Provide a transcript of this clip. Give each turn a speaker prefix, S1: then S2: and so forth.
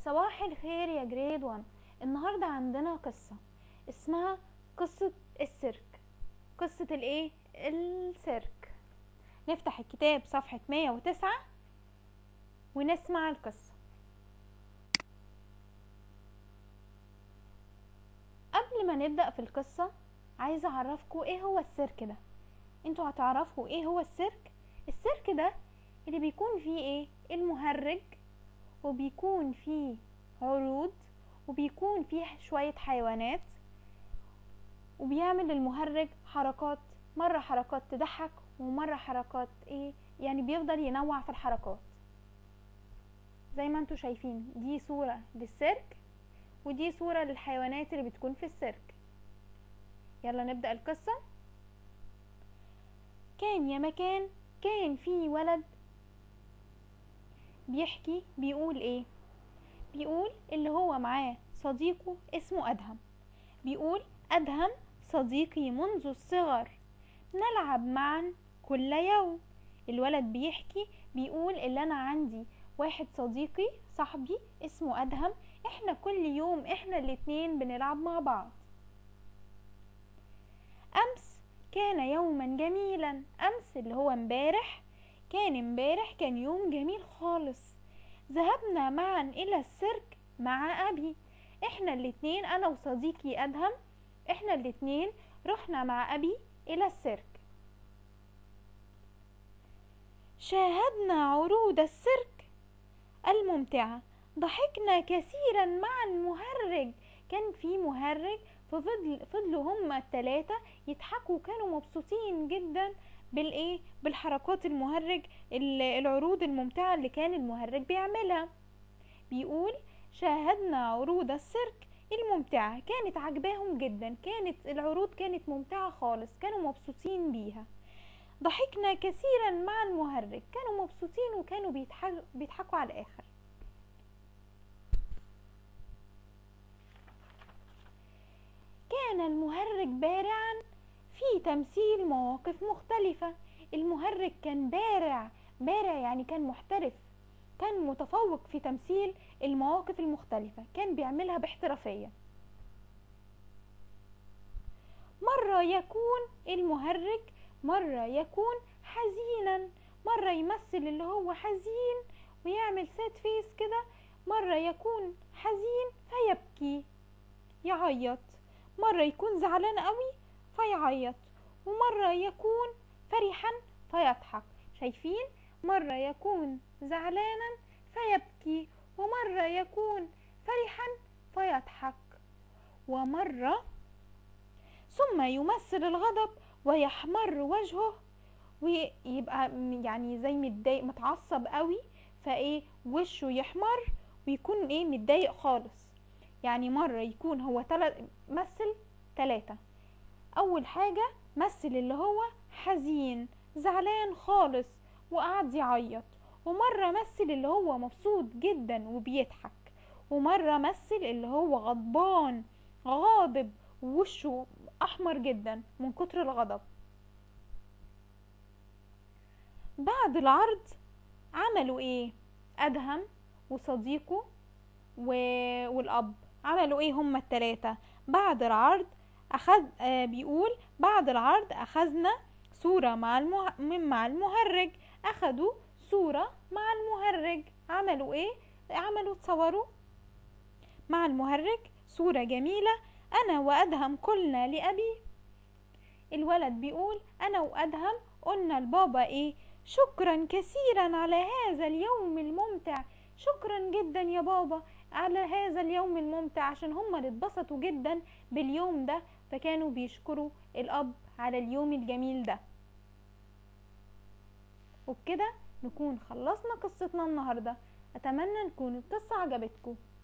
S1: صباح الخير يا جريد وان النهاردة عندنا قصة اسمها قصة السيرك قصة الايه السيرك نفتح الكتاب صفحة 109 ونسمع القصة قبل ما نبدأ في القصة عايزة اعرفكم ايه هو السيرك ده انتوا هتعرفوا ايه هو السيرك السيرك ده اللي بيكون فيه ايه المهرج وبيكون فيه عروض وبيكون فيه شوية حيوانات وبيعمل المهرج حركات مرة حركات تضحك ومرة حركات ايه يعني بيفضل ينوع في الحركات زي ما انتوا شايفين دي صورة للسيرك ودي صورة للحيوانات اللي بتكون في السيرك يلا نبدأ القصة كان يا مكان كان في ولد بيحكي بيقول ايه بيقول اللي هو معاه صديقه اسمه ادهم بيقول ادهم صديقي منذ الصغر نلعب معا كل يوم الولد بيحكي بيقول اللي انا عندي واحد صديقي صاحبي اسمه ادهم احنا كل يوم احنا الاتنين بنلعب مع بعض امس كان يوما جميلا امس اللي هو امبارح كان امبارح كان يوم جميل خالص ذهبنا معا الى السيرك مع ابي احنا الاتنين انا وصديقي ادهم احنا الاتنين رحنا مع ابي الى السيرك شاهدنا عروض السيرك الممتعة ضحكنا كثيرا مع المهرج كان في مهرج ففضل فضلوا هما التلاتة يضحكوا كانوا مبسوطين جدا بالايه بالحركات المهرج العروض الممتعة اللي كان المهرج بيعملها بيقول شاهدنا عروض السيرك الممتعة كانت عجباهم جدا كانت العروض كانت ممتعة خالص كانوا مبسوطين بيها ضحكنا كثيرا مع المهرج كانوا مبسوطين وكانوا بيضحكوا بيضحكوا على الاخر كان المهرج بارعا في تمثيل مواقف مختلفة المهرج كان بارع بارع يعني كان محترف كان متفوق في تمثيل المواقف المختلفة كان بيعملها باحترافية مرة يكون المهرج مرة يكون حزينا مرة يمثل اللي هو حزين ويعمل ساد فيس كده مرة يكون حزين فيبكي يعيط مرة يكون زعلان قوي فيعيط ومرة يكون فرحا فيضحك شايفين مرة يكون زعلانا فيبكي ومرة يكون فرحا فيضحك ومرة ثم يمثل الغضب ويحمر وجهه ويبقى يعني زي متضايق متعصب قوي فايه وشه يحمر ويكون ايه متضايق خالص يعني مرة يكون هو تلت مثل تلاتة اول حاجة مثل اللي هو حزين زعلان خالص وقعد يعيط ومرة مثل اللي هو مبسوط جدا وبيضحك ومرة مثل اللي هو غضبان غاضب ووشه احمر جدا من كتر الغضب بعد العرض عملوا ايه ادهم وصديقه و... والاب عملوا ايه هما التلاتة بعد العرض أخذ آه بيقول بعد العرض أخذنا صورة مع المه... مع المهرج أخدوا صورة مع المهرج عملوا إيه؟ عملوا تصوروا مع المهرج صورة جميلة أنا وأدهم قلنا لأبي الولد بيقول أنا وأدهم قلنا لبابا إيه؟ شكرا كثيرا على هذا اليوم الممتع شكرا جدا يا بابا على هذا اليوم الممتع عشان هما اللي اتبسطوا جدا باليوم ده فكانوا بيشكروا الأب على اليوم الجميل ده وبكده نكون خلصنا قصتنا النهاردة أتمنى نكون القصة عجبتكم